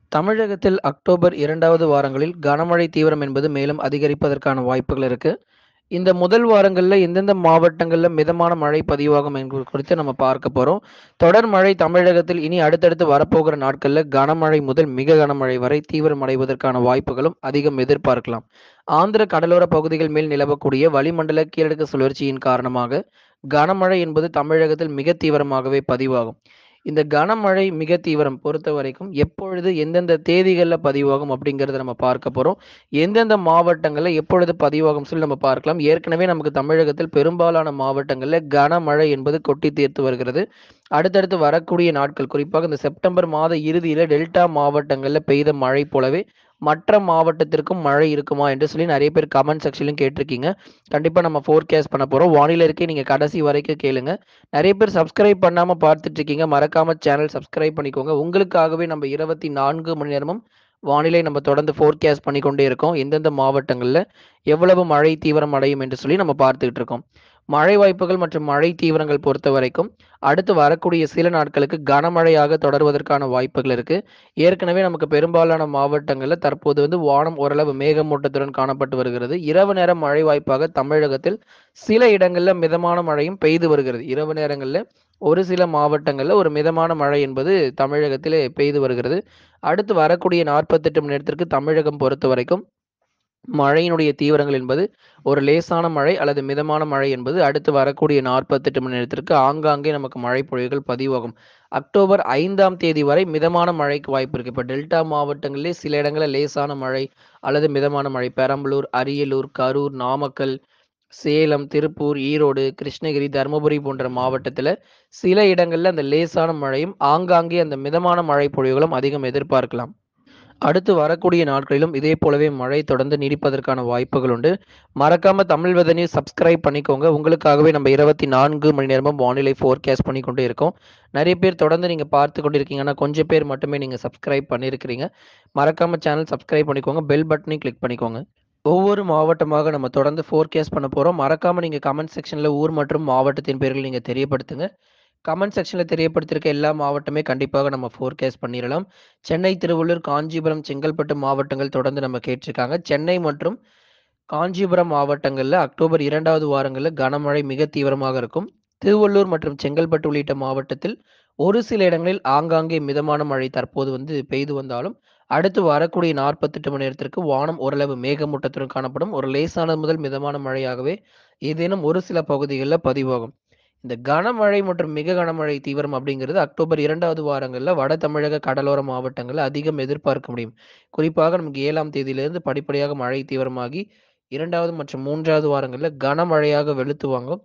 தமிழகத்தில் அக்டோபர் 2வது வாரங்களில் கனமழை தீவிரம் என்பது மேலும் அதிகரிப்பதற்கான வாய்ப்புகள் இருக்கு. இந்த முதல் வாரங்கள்ல எந்தெந்த மாவட்டங்கள்ல மிதமான மழை பதிவாகும் என்பது குறித்து நம்ம பார்க்க போறோம். தொடர் மழை தமிழகத்தில் இனி அடுத்தடுத்து வரப்போகிற நாட்கள்ல கனமழை முதல் மிக கனமழை வரை தீவிரமடைவதற்கான வாய்ப்புகளும் அதிகம் எதிர்பார்க்கலாம். ஆந்திர கடலோர பகுதிகள் மேல் நிலவக்கூடிய வளிமண்டல கீழடுக்கு சுழற்சியின் காரணமாக கனமழை என்பது தமிழகத்தில் மிக தீவிரமாகவே பதிவாகும். இந்த கனமழை மிக தீவிரம் பொறுத்தவரைக்கும் எப்பொழுது எந்தெந்த தேதிகள்ல பதிவாகும் அப்படிங்கிறத நம்ம பார்க்க போறோம். எந்தெந்த மாவட்டங்கள்ல எப்பொழுது பதிவாகும் சொல்லி நம்ம பார்க்கலாம். ஏற்கனவே நமக்கு தமிழகத்தில் பெரும்பாலான மாவட்டங்கள்ல கனமழை என்பது கொட்டி தீர்த்து வருகிறது. அடுத்தடுத்து வரக்கூடிய நாட்கள் குறிப்பாக இந்த செப்டம்பர் மாத இறுதியில டெல்டா மாவட்டங்கள்ல பெய்த மழை போலவே மற்ற மாவட்டத்திற்கும் மழை இருக்குமா என்று சொல்லி நெறைய பேர் கமெண்ட் செக்ஷன்லயும் கேட்டிருக்கீங்க. கண்டிப்பா நம்ம ஃபோர்காஸ்ட் பண்ண போறோம். வானிலை அறிக்கை நீங்க கடைசி வரைக்கும் கேளுங்க. நெறைய பேர் சப்ஸ்கிரைப் பண்ணாம பார்த்துட்டு இருக்கீங்க. மறக்காம சேனல் சப்ஸ்கிரைப் பண்ணிக்கோங்க. உங்களுக்காகவே நம்ம 24 மணி நேரமும் வானிலை நம்ம தொடர்ந்து ஃபோர்காஸ்ட் பண்ணிக்கொண்டே இருக்கோம். எந்தெந்த மாவட்டங்கள்ல எவ்வளவு மழை தீவிரம் அடையும் என்று சொல்லி நம்ம பார்த்துக்கிட்டு இருக்கோம். மழை வாய்ப்புகள் மற்றும் மழை தீவிரங்கள் பொறுத்தவரைக்கும் அடுத்து வரக்கூடிய சில நாட்களுக்கு கனமழையாக தொடர்வதற்கான வாய்ப்புகள் இருக்கு. ஏற்கனவே நமக்கு பெரும்பாலான மாவட்டங்கள்ல தற்போது வந்து வானம் ஓரளவு மேகமூட்டத்துடன் காணப்பட்டு வருகிறது. இரவு நேர மழை வாய்ப்பாக தமிழகத்தில் சில இடங்கள்ல மிதமான மழையும் பெய்து வருகிறது. இரவு நேரங்கள்ல ஒரு சில மாவட்டங்கள்ல ஒரு மிதமான மழை என்பது தமிழகத்திலே பெய்து வருகிறது. அடுத்து வரக்கூடிய 48 மணி நேரத்திற்கு தமிழகம் பொறுத்தவரைக்கும் மழையினுடைய தீவிரங்கள் என்பது ஒரு லேசான மழை அல்லது மிதமான மழை என்பது அடுத்து வரக்கூடிய 48 மணி நேரத்திற்கு ஆங்காங்கே நமக்கு மழை பொழிவுகள் பதிவாகும். அக்டோபர் 5ஆம் தேதி வரை மிதமான மழைக்கு வாய்ப்பு இருக்கு. இப்ப டெல்டா மாவட்டங்களிலே சில இடங்கள்ல லேசான மழை அல்லது மிதமான மழை பெரம்பலூர், அரியலூர், கரூர், நாமக்கல், சேலம், திருப்பூர், ஈரோடு, கிருஷ்ணகிரி, தர்மபுரி போன்ற மாவட்டத்தில சில இடங்கள்ல அந்த லேசான மழையும், ஆங்காங்கே அந்த மிதமான மழை பொழிவுகளும் அதிகம் எதிர்பார்க்கலாம். அடுத்து வரக்கூடிய நாட்களிலும் இதே போலவே மழை தொடர்ந்து நீடிப்பதற்கான வாய்ப்புகள் உண்டு. மறக்காம தமிழ் வெதர் நியூஸ் சப்ஸ்கிரைப் பண்ணிக்கோங்க. உங்களுக்காகவே நம்ம 24 மணி நேரமும் வானிலை ஃபோர்காஸ்ட் பண்ணிக்கொண்டே இருக்கோம். நெறைய பேர் தொடர்ந்து நீங்க பார்த்து கொண்டிருக்கீங்க. ஆனா கொஞ்சம் பேர் மட்டுமே நீங்க சப்ஸ்கிரைப் பண்ணியிருக்கிறீங்க. மறக்காம சேனல் சப்ஸ்கிரைப் பண்ணிக்கோங்க. பெல் பட்டனையும் கிளிக் பண்ணிக்கோங்க. ஒவ்வொரு மாவட்டமாக நம்ம தொடர்ந்து ஃபோர்காஸ்ட் பண்ண போறோம். மறக்காம நீங்க கமெண்ட் செக்ஷன்ல ஊர் மற்றும் மாவட்டத்தின் பெயர்கள் நீங்க தெரியப்படுத்துங்க. கமெண்ட் செக்ஷன்ல தெரியப்படுத்தியிருக்க எல்லா மாவட்டமே கண்டிப்பாக நம்ம ஃபோர்காஸ்ட் பண்ணிறலாம். சென்னை, திருவள்ளூர், காஞ்சிபுரம், செங்கல்பட்டு மாவட்டங்கள் தொடர்ந்து நம்ம கேட்டிருக்காங்க. சென்னை மற்றும் காஞ்சிபுரம் மாவட்டங்கள்ல அக்டோபர் 2வது வாரங்கள்ல கனமழை மிக தீவிரமாக இருக்கும். திருவள்ளூர் மற்றும் செங்கல்பட்டு உள்ளிட்ட மாவட்டத்தில் ஒரு சில இடங்களில் ஆங்காங்கே மிதமான மழை தற்போது வந்து பெய்து வந்தாலும், அடுத்து வரக்கூடிய 48 மணி நேரத்திற்கு வானம் ஓரளவு மேகமூட்டத்துடன் காணப்படும். ஒரு லேசானது முதல் மிதமான மழையாகவே ஏதேனும் ஒரு சில பகுதிகள்ல பதிவாகும். இந்த கனமழை மற்றும் மிக கனமழை தீவிரம் அப்படிங்கிறது அக்டோபர் 2வது வாரங்கள்ல வட தமிழக கடலோர மாவட்டங்கள்ல அதிகம் எதிர்பார்க்க முடியும். குறிப்பாக நமக்கு 7ஆம் தேதியிலிருந்து படிப்படியாக மழை தீவிரமாகி 2வது மற்றும் 3வது வாரங்கள்ல கனமழையாக வெளுத்து வாங்கும்.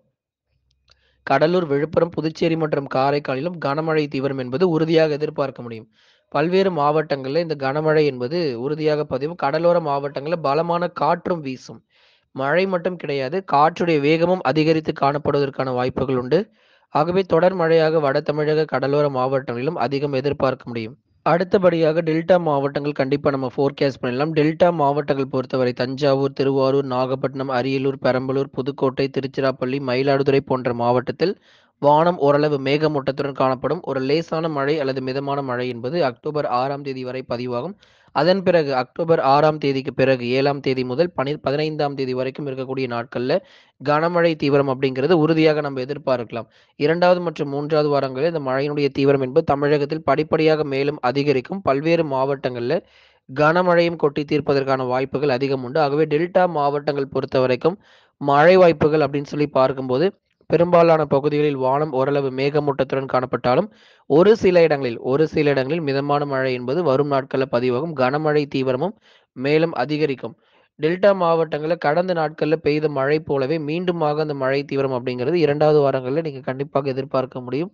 கடலூர், விழுப்புரம், புதுச்சேரி மற்றும் காரைக்காலிலும் கனமழை தீவிரம் என்பது உறுதியாக எதிர்பார்க்க முடியும். பல்வேறு மாவட்டங்கள்ல இந்த கனமழை என்பது உறுதியாக பதிவும். கடலோர மாவட்டங்கள்ல பலமான காற்றும் வீசும். மழை மட்டும் கிடையாது. காற்றுடைய வேகமும் அதிகரித்து காணப்படுவதற்கான வாய்ப்புகள் உண்டு. ஆகவே தொடர் மழையாக வட தமிழக கடலோர மாவட்டங்களிலும் அதிகம் எதிர்பார்க்க முடியும். அடுத்தபடியாக டெல்டா மாவட்டங்கள் கண்டிப்பா நம்ம ஃபோர்காஸ்ட் பண்ணிடலாம். டெல்டா மாவட்டங்கள் பொறுத்தவரை தஞ்சாவூர், திருவாரூர், நாகப்பட்டினம், அரியலூர், பெரம்பலூர், புதுக்கோட்டை, திருச்சிராப்பள்ளி, மயிலாடுதுறை போன்ற மாவட்டத்தில் வானம் ஓரளவு மேகமூட்டத்துடன் காணப்படும். ஒரு லேசான மழை அல்லது மிதமான மழை என்பது அக்டோபர் 6ஆம் தேதி வரை பதிவாகும். அதன் பிறகு அக்டோபர் 6ஆம் தேதிக்கு பிறகு 7ஆம் தேதி முதல் பனி 15ஆம் தேதி வரைக்கும் இருக்கக்கூடிய நாட்கள்ல கனமழை தீவிரம் அப்படிங்கிறது உறுதியாக நம்ம எதிர்பார்க்கலாம். 2வது மற்றும் 3வது வாரங்களில் இந்த மழையினுடைய தீவிரம் என்பது தமிழகத்தில் படிப்படியாக மேலும் அதிகரிக்கும். பல்வேறு மாவட்டங்கள்ல கனமழையும் கொட்டி தீர்ப்பதற்கான வாய்ப்புகள் அதிகம் உண்டு. ஆகவே டெல்டா மாவட்டங்கள் பொறுத்தவரைக்கும் மழை வாய்ப்புகள் அப்படின்னு சொல்லி பார்க்கும்போது பெரும்பாலான பகுதிகளில் வானம் ஓரளவு மேகமூட்டத்துடன் காணப்பட்டாலும், ஒரு சில இடங்களில் ஒரு சில இடங்களில் மிதமான மழை என்பது வரும் நாட்கள்ல பதிவாகும். கனமழை தீவிரமும் மேலும் அதிகரிக்கும். டெல்டா மாவட்டங்கள்ல கடந்த நாட்கள்ல பெய்த மழை போலவே மீண்டுமாக அந்த மழை தீவிரம் அப்படிங்கிறது 2வது வாரங்கள்ல நீங்க கண்டிப்பாக எதிர்பார்க்க முடியும்.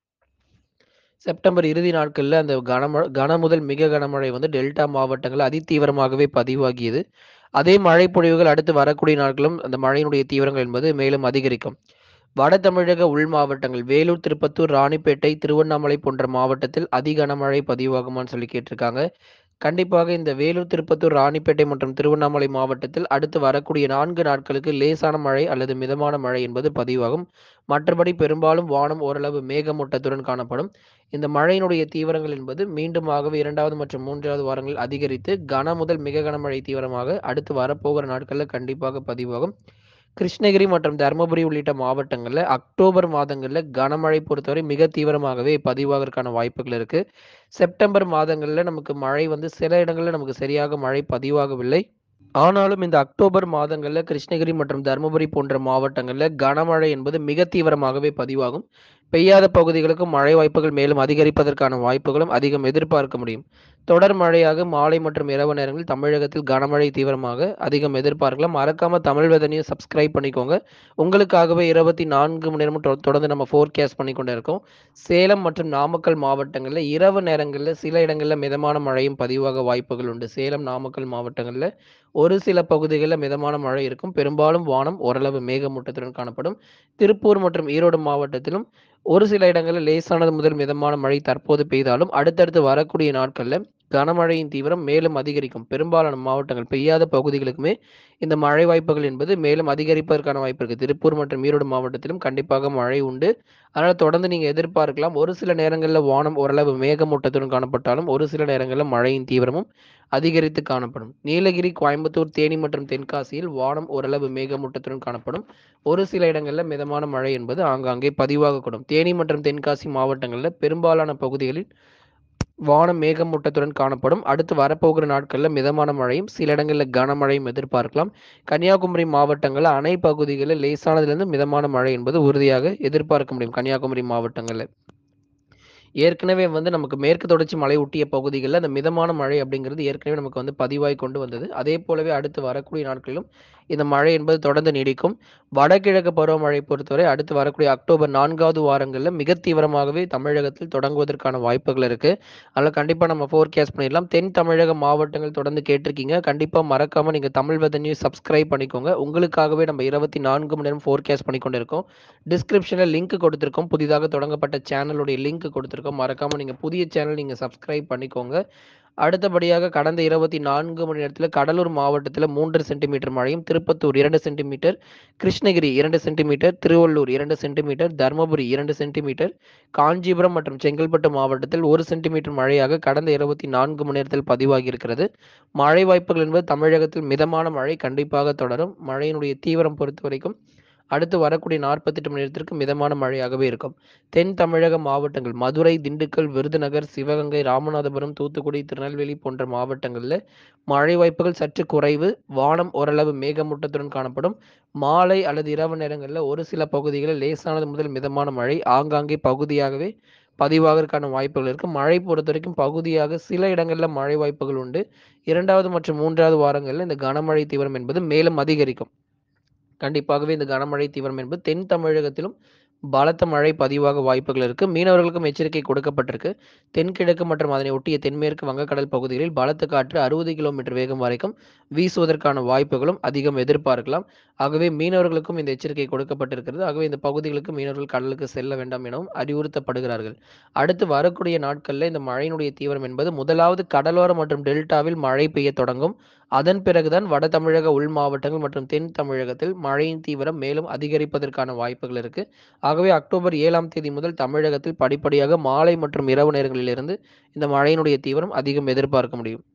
செப்டம்பர் இறுதி நாட்கள்ல அந்த கனம கன முதல் மிக கனமழை வந்து டெல்டா மாவட்டங்கள்ல அதிதீவிரமாகவே பதிவாகியது. அதே மழை பொழிவுகள் அடுத்து வரக்கூடிய நாட்களும் அந்த மழையினுடைய தீவிரங்கள் என்பது மேலும் அதிகரிக்கும். வட தமிழக உள் மாவட்டங்கள் வேலூர், திருப்பத்தூர், ராணிப்பேட்டை, திருவண்ணாமலை போன்ற மாவட்டத்தில் அதி கனமழை பதிவாகுமான்னு சொல்லி கேட்டிருக்காங்க. கண்டிப்பாக இந்த வேலூர், திருப்பத்தூர், ராணிப்பேட்டை மற்றும் திருவண்ணாமலை மாவட்டத்தில் அடுத்து வரக்கூடிய 4 நாட்களுக்கு லேசான மழை அல்லது மிதமான மழை என்பது பதிவாகும். மற்றபடி பெரும்பாலும் வானம் ஓரளவு மேகமூட்டத்துடன் காணப்படும். இந்த மழையினுடைய தீவிரங்கள் என்பது மீண்டுமாகவே 2வது மற்றும் 3வது வாரங்களில் அதிகரித்து கன முதல் மிக கனமழை தீவிரமாக அடுத்து வரப்போகிற நாட்கள்ல கண்டிப்பாக பதிவாகும். கிருஷ்ணகிரி மற்றும் தர்மபுரி உள்ளிட்ட மாவட்டங்கள்ல அக்டோபர் மாதங்கள்ல கனமழை பொறுத்தவரை மிக தீவிரமாகவே பதிவாகறதுக்கான வாய்ப்புகள் இருக்கு. செப்டம்பர் மாதங்கள்ல நமக்கு மழை வந்து சில இடங்கள்ல நமக்கு சரியாக மழை பதிவாகவில்லை. ஆனாலும் இந்த அக்டோபர் மாதங்கள்ல கிருஷ்ணகிரி மற்றும் தர்மபுரி போன்ற மாவட்டங்கள்ல கனமழை என்பது மிக தீவிரமாகவே பதிவாகும். பெய்யாத பகுதிகளுக்கும் மழை வாய்ப்புகள் மேலும் அதிகரிப்பதற்கான வாய்ப்புகளும் அதிகம் எதிர்பார்க்க முடியும். தொடர் மழையாக மாலை மற்றும் இரவு நேரங்களில் தமிழகத்தில் கனமழை தீவிரமாக அதிகம் எதிர்பார்க்கலாம். மறக்காம தமிழ் வெதர் நியூஸ் சப்ஸ்கிரைப் பண்ணிக்கோங்க. உங்களுக்காகவே 24 மணி நேரமும் தொ தொடர்ந்து நம்ம ஃபோர்காஸ்ட் பண்ணிக்கொண்டே இருக்கோம். சேலம் மற்றும் நாமக்கல் மாவட்டங்கள்ல இரவு நேரங்கள்ல சில இடங்கள்ல மிதமான மழையும் பதிவாக வாய்ப்புகள் உண்டு. சேலம், நாமக்கல் மாவட்டங்கள்ல ஒரு சில பகுதிகள்ல மிதமான மழை இருக்கும். பெரும்பாலும் வானம் ஓரளவு மேகமூட்டத்துடன் காணப்படும். திருப்பூர் மற்றும் ஈரோடு மாவட்டத்திலும் ஒரு சில இடங்கள்ல லேசானது முதல் மிதமான மழை தற்போது பெய்தாலும் அடுத்தடுத்து வரக்கூடிய நாட்கள்ல கனமழையின் தீவிரம் மேலும் அதிகரிக்கும். பெரும்பாலான மாவட்டங்கள் பெய்யாத பகுதிகளுக்குமே இந்த மழை வாய்ப்புகள் என்பது மேலும் அதிகரிப்பதற்கான வாய்ப்பு இருக்கு. திருப்பூர் மற்றும் ஈரோடு மாவட்டத்திலும் கண்டிப்பாக மழை உண்டு. அதனால தொடர்ந்து நீங்க எதிர்பார்க்கலாம். ஒரு சில நேரங்கள்ல வானம் ஓரளவு மேகமூட்டத்துடன் காணப்பட்டாலும் ஒரு சில நேரங்கள்ல மழையின் தீவிரமும் அதிகரித்து காணப்படும். நீலகிரி, கோயம்புத்தூர், தேனி மற்றும் தென்காசியில் வானம் ஓரளவு மேகமூட்டத்துடன் காணப்படும். ஒரு சில இடங்கள்ல மிதமான மழை என்பது ஆங்காங்கே பதிவாகக்கூடும். தேனி மற்றும் தென்காசி மாவட்டங்கள்ல பெரும்பாலான பகுதிகளில் வானம் மேகமூட்டத்துடன் காணப்படும். அடுத்து வரப்போகிற நாட்கள்ல மிதமான மழையும், சில இடங்கள்ல கனமழையும் எதிர்பார்க்கலாம். கன்னியாகுமரி மாவட்டங்கள்ல அணை பகுதிகளில் லேசானதிலிருந்து மிதமான மழை என்பது உறுதியாக எதிர்பார்க்க முடியும். கன்னியாகுமரி மாவட்டங்கள்ல. ஏற்கனவே வந்து நமக்கு மேற்கு தொடர்ச்சி மலை ஒட்டிய பகுதிகள்ல அந்த மிதமான மழை அப்படிங்கிறது ஏற்கனவே நமக்கு வந்து பதிவாகி கொண்டு வந்தது. அதே போலவே அடுத்து வரக்கூடிய நாட்களிலும் இந்த மழை என்பது தொடர்ந்து நீடிக்கும். வடகிழக்கு பருவமழை பொறுத்தவரை அடுத்து வரக்கூடிய அக்டோபர் 4வது வாரங்கள்ல மிக தீவிரமாகவே தமிழகத்தில் தொடங்குவதற்கான வாய்ப்புகள் இருக்கு. அதனால கண்டிப்பா நம்ம ஃபோர்காஸ்ட் பண்ணிடலாம். தென் தமிழக மாவட்டங்கள் தொடர்ந்து கேட்டிருக்கீங்க. கண்டிப்பா மறக்காம நீங்க தமிழ் வெதர் நியூஸ் சப்ஸ்கிரைப் பண்ணிக்கோங்க. உங்களுக்காகவே நம்ம 24 மணி நேரம் ஃபோர்காஸ்ட் பண்ணிக்கொண்டு இருக்கோம். டிஸ்கிரிப்ஷன்ல லிங்க் கொடுத்திருக்கோம். புதிதாக தொடங்கப்பட்ட சேனலுடைய லிங்க் கொடுத்திருக்கோம். மறக்காம நீங்க புதிய சேனல் நீங்க சப்ஸ்கிரைப் பண்ணிக்கோங்க. அடுத்தபடியாக கடந்த 24 மணி நேரத்தில கடலூர் மாவட்டத்தில 3 சென்டிமீட்டர் மழையும், Tirupattur 2 centimetre, Krishnagiri 2 centimetre, Tiruvallur 2 centimetre, Dharmapuri 2 centimetre, Kanchipuram மற்றும் செங்கல்பட்டு மாவட்டத்தில் 1 சென்டிமீட்டர் மழையாக கடந்த 24 மணி நேரத்தில் பதிவாகி இருக்கிறது. மழை வாய்ப்புகள் என்பது தமிழகத்தில் மிதமான மழை கண்டிப்பாக தொடரும். மழையினுடைய தீவிரம் பொறுத்தவரைக்கும் அடுத்து வரக்கூடிய 48 மணி நேரத்திற்கு மிதமான மழையாகவே இருக்கும். தென் தமிழக மாவட்டங்கள் மதுரை, திண்டுக்கல், விருதுநகர், சிவகங்கை, ராமநாதபுரம், தூத்துக்குடி, திருநெல்வேலி போன்ற மாவட்டங்கள்ல மழை வாய்ப்புகள் சற்று குறைவு. வானம் ஓரளவு மேகமூட்டத்துடன் காணப்படும். மாலை அல்லது இரவு நேரங்கள்ல ஒரு சில பகுதிகளில் லேசானது முதல் மிதமான மழை ஆங்காங்கே பகுதியாகவே பதிவாகறதுக்கான வாய்ப்புகள் இருக்கு. மழை பொறுத்தவரைக்கும் பகுதியாக சில இடங்கள்ல மழை வாய்ப்புகள் உண்டு. 2வது மற்றும் 3வது வாரங்கள்ல இந்த கனமழை தீவிரம் என்பது மேலும் அதிகரிக்கும். கண்டிப்பாகவே இந்த கனமழை தீவிரம் என்பது தென் தமிழகத்திலும் பலத்த மழை பதிவாக வாய்ப்புகள் இருக்கு. மீனவர்களுக்கும் எச்சரிக்கை கொடுக்கப்பட்டிருக்கு. தென்கிழக்கு மற்றும் அதனை ஒட்டிய தென்மேற்கு வங்கக்கடல் பகுதிகளில் பலத்த காற்று 60 கிலோமீட்டர் வேகம் வரைக்கும் வீசுவதற்கான வாய்ப்புகளும் அதிகம் எதிர்பார்க்கலாம். ஆகவே மீனவர்களுக்கும் இந்த எச்சரிக்கை கொடுக்கப்பட்டிருக்கிறது. ஆகவே இந்த பகுதிகளுக்கு மீனவர்கள் கடலுக்கு செல்ல வேண்டாம் எனவும் அறிவுறுத்தப்படுகிறார்கள். அடுத்து வரக்கூடிய நாட்கள்ல இந்த மழையினுடைய தீவிரம் என்பது முதலாவது கடலோரம் மற்றும் டெல்டாவில் மழை பெய்யத் தொடங்கும். அதன் பிறகுதான் வட தமிழக உள் மாவட்டங்கள் மற்றும் தென் தமிழகத்தில் மழையின் தீவிரம் மேலும் அதிகரிப்பதற்கான வாய்ப்புகள் இருக்கு. ஆகவே அக்டோபர் 7ஆம் தேதி முதல் தமிழகத்தில் படிப்படியாக மாலை மற்றும் இரவு நேரங்களிலிருந்து இந்த மழையினுடைய தீவிரம் அதிகம் எதிர்பார்க்க முடியும்.